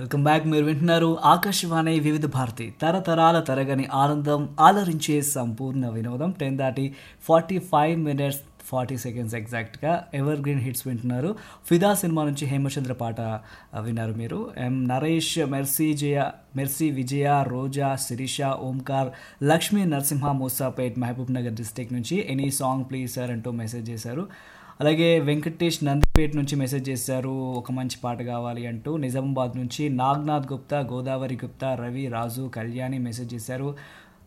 welcome back మీరు వింటున్నారు ఆకాశవాణి వివిధ భారతి తరతరాల తరగని ఆనందం ఆలరించే సంపూర్ణ వినోదం టెన్ దాటి forty five minutes forty seconds ఎగ్జాక్ట్గా ఎవర్ గ్రీన్ హిట్స్ వింటున్నారు ఫిదా సినిమా నుంచి హేమచంద్ర పాట ఆ, విన్నారు మీరు M Naresh Mercy Jaya Mercy Vijaya Roja Sirisha Omkar Lakshmi Narasimha Musapet Mahabub Nagar district నుంచి ఎనీ సాంగ్ ప్లీజ్ సార్ అంటూ మెసేజ్ చేశారు అలాగే వెంకటేష్ నందిపేట్ నుంచి మెసేజ్ చేశారు ఒక మంచి పాట కావాలి అంటూ నిజామాబాద్ నుంచి నాగ్నాథ్ గుప్తా గోదావరి గుప్తా రవి రాజు కళ్యాణి మెసేజ్ చేశారు